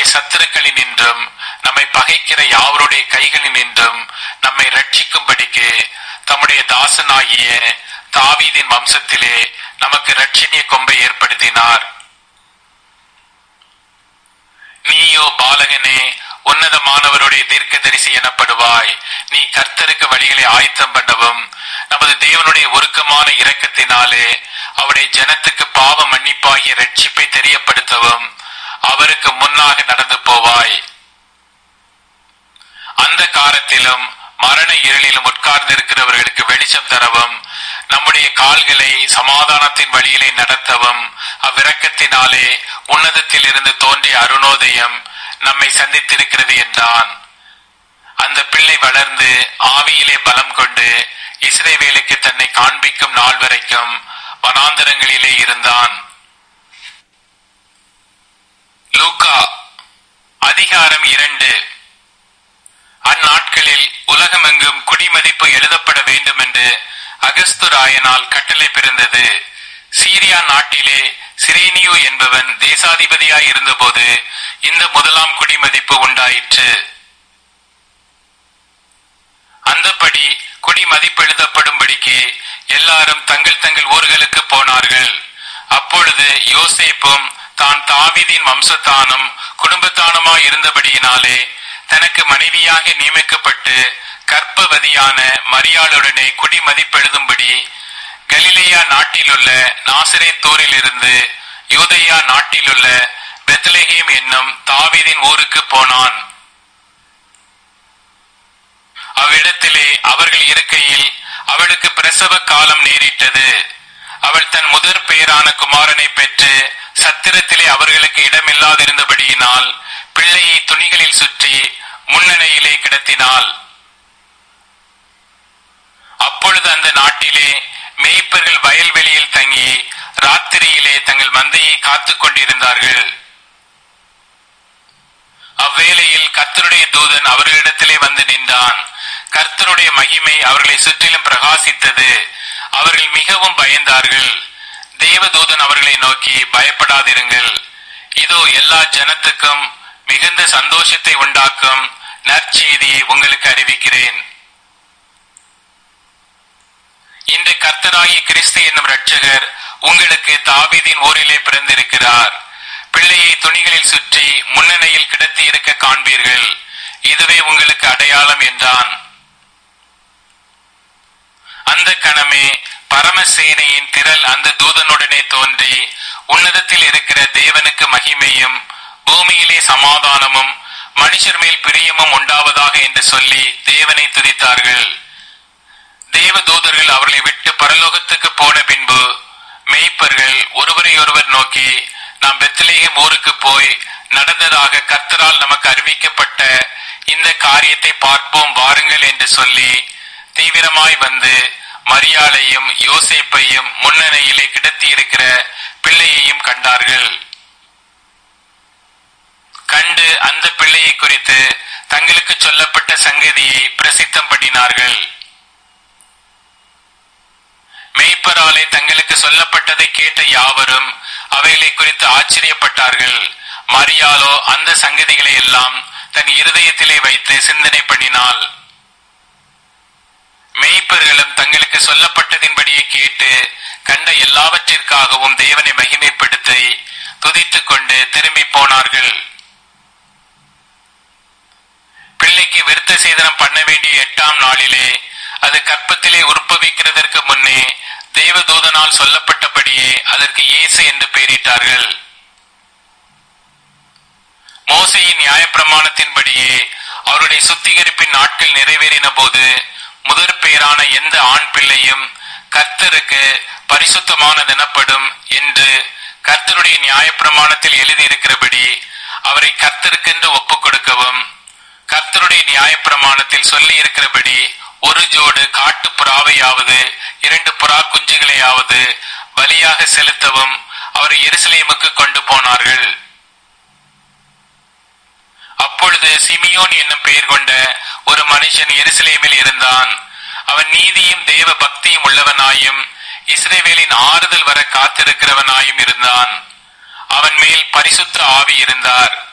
சத்துருக்களினின்றும் நம்மை பகைக்கிற யாவருடைய கைகளினின்றும் நம்மை ரட்சிக்கும்படிக்கு தம்முடைய தாசனாகிய தாவீதின் வம்சத்திலே நமக்கு ரட்சணிய கொம்பை ஏற்படுத்தினார் நீயோ பாலகனே உன்னதமானவருடைய தீர்க்கதரிசி எனப்படுவாய் நீ கர்த்தருக்கு வழிகளை ஆயத்தம் பண்ணவும் நமது தேவனுடைய உருக்கமான இரக்கத்தினாலே அவருடைய ஜனத்துக்கு பாவ மன்னிப்பாகிய ரட்சிப்பை தெரியப்படுத்தவும் அவருக்கு முன்னாக நடந்து போவாய் அந்த காலத்திலும் மரண இருளிலும் உட்கார்ந்திருக்கிறவர்களுக்கு வெளிச்சம் தரவும் நம்முடைய கால்களை சமாதானத்தின் வழியிலே நடத்தவும் அவ்விரக்கத்தினாலே உன்னதத்தில் இருந்து தோன்றிய அருணோதயம் நம்மை சந்தித்திருக்கிறது என்றான் அந்த பிள்ளை வளர்ந்து ஆவியிலே பலம் கொண்டு இஸ்ரேவேலுக்கு தன்னை காண்பிக்கும் நாள் வரைக்கும் வனாந்தரங்களிலே இருந்தான் லூக்கா அதிகாரம் இரண்டு அந்நாட்களில் உலகமெங்கும் குடிமதிப்பு எழுதப்பட வேண்டும் என்று அகஸ்து ராயனால் கட்டளை பிறந்தது சீரியா நாட்டிலே சிரேனியு என்பவன் தேசாதிபதியாய் இருந்தபோது இந்த முதலாம் குடிமதிப்பு உண்டாயிற்று அந்தபடி குடிமதிப்பு எழுதப்படும்படிக்கு எல்லாரும் தங்கள் தங்கள் ஊர்களுக்கு போனார்கள் அப்பொழுது யோசேப்பும் தான் தாவீதின் வம்சத்தானும் குடும்பத்தானுமாய் இருந்தபடியினாலே தனக்கு மனைவியாக நியமிக்கப்பட்டு கர்ப்பவதியான மரியாளுடனே குடிமதிப்பெழுதும்படி கலிலேயா நாட்டிலுள்ள நாசிரேத்தூரில் இருந்து யூதேயா நாட்டிலுள்ள பெத்லஹேம் என்னும் தாவீதின் ஊருக்கு போனான் அவ்விடத்திலே அவர்கள் இருக்கையில் அவளுக்கு பிரசவ காலம் நேரிட்டது அவள் தன் முதற் பெயரான குமாரனை பெற்று சத்திரத்திலே அவர்களுக்கு இடமில்லாதிருந்தபடியினால் பிள்ளையை துணிகளில் சுற்றி முன்னணியிலே கிடத்தினாள் அப்பொழுது அந்த நாட்டிலே மேய்ப்பர்கள் வயல்வெளியில் தங்கி ராத்திரியிலே தங்கள் மந்தையை காத்துக் கொண்டிருந்தார்கள் அவ்வேளையில் கர்த்தருடைய தூதன் அவர்களிடத்திலே வந்து நின்றான் கர்த்தருடைய மகிமை அவர்களை சுற்றிலும் பிரகாசித்தது அவர்கள் மிகவும் பயந்தார்கள் தேவதூதன் அவர்களை நோக்கி பயப்படாதிருங்கள் இதோ எல்லா ஜனத்துக்கும் மிகுந்த சந்தோஷத்தை உண்டாக்கும் நற்செய்தியை உங்களுக்கு அறிவிக்கிறேன் இந்த கர்த்தராகிய கிறிஸ்து என்னும் இரட்சகர் உங்களுக்கு தாவீதின் ஊரிலே பிறந்திருக்கிறார் பிள்ளையை துணிகளில் சுற்றி முன்னணியில் கிடத்தி இருக்க காண்பீர்கள் இதுவே உங்களுக்கு அடையாளம் என்றான் அந்த கணமே பரமசேனையின் திரள் அந்த தூதனுடனே தோன்றி உன்னதத்தில் இருக்கிற தேவனுக்கு மகிமையும் பூமியிலே சமாதானமும் மனுஷர் மேல் பிரியமும் உண்டாவதாக என்று சொல்லி தேவனை துதித்தார்கள் தேவ தூதர்கள் அவர்களை விட்டு பரலோகத்துக்கு போன பின்பு மேய்ப்பர்கள் ஒருவரை ஒருவர் நோக்கி நாம் பெத்லேகம் ஊருக்கு போய் நடந்ததாக கர்த்தரால் நமக்கு அறிவிக்கப்பட்ட இந்த காரியத்தை பார்ப்போம் வாருங்கள் என்று சொல்லி தீவிரமாய் வந்து மரியாளையும் யோசேப்பையும் முன்னணியிலே கிடத்தி இருக்கிற பிள்ளையையும் கண்டார்கள் கண்டு அந்த பிள்ளையை குறித்து தங்களுக்கு சொல்லப்பட்ட சங்கதியை பிரசித்தம் பண்ணினார்கள் மெய்ப்பராலே தங்களுக்கு சொல்லப்பட்டதை கேட்ட யாவரும் அவைகளை குறித்து ஆச்சரியப்பட்டார்கள் மரியாலோ அந்த சங்கதிகளை எல்லாம் தன் இருதயத்திலே வைத்து சிந்தனை பண்ணினாள் மெய்ப்பர்களும் தங்களுக்கு சொல்லப்பட்டதின்படியே கேட்டு கண்ட எல்லாவற்றிற்காகவும் தேவனை மகிமைப்படுத்தி துதித்துக் கொண்டு திரும்பி போனார்கள் பிள்ளைக்கு விருத்த சேதனம் பண்ண வேண்டிய எட்டாம் நாளிலே அது கற்பத்திலே உற்பவிக்கிறதற்கு முன்னே தேவதூதனால் சொல்லப்பட்டபடியே அதற்கு இயேசு என்று பெயரிட்டார்கள் மோசையின் நியாயப்பிரமாணத்தின்படியே அவருடைய சுத்திகரிப்பின் நாட்கள் நிறைவேறின போது முதற் பெயரான எந்த ஆண் பிள்ளையும் கர்த்தருக்கு பரிசுத்தமானதெனப்படும் என்று கர்த்தருடைய நியாயப்பிரமாணத்தில் எழுதியிருக்கிறபடி அவரை கர்த்தருக்கென்று ஒப்புக் கொடுக்கவும் கர்த்தருடைய நியாயப்பிரமாணத்தில் சொல்லி இருக்கிறபடி ஒரு ஜோடு காட்டு புறாவையாவது இரண்டு புறா குஞ்சுகளையாவது பலியாக செலுத்தவும் அவரை எருசலேமுக்கு கொண்டு போனார்கள் அப்பொழுது சிமியோன் என்னும் பெயர் கொண்ட ஒரு மனுஷன் எருசலேமில் இருந்தான் அவன் நீதியும் தேவ பக்தியும் உள்ளவனாயும் இஸ்ரேவேலின் ஆறுதல் வர காத்திருக்கிறவனாயும் இருந்தான் அவன் மேல் பரிசுத்த ஆவி இருந்தார்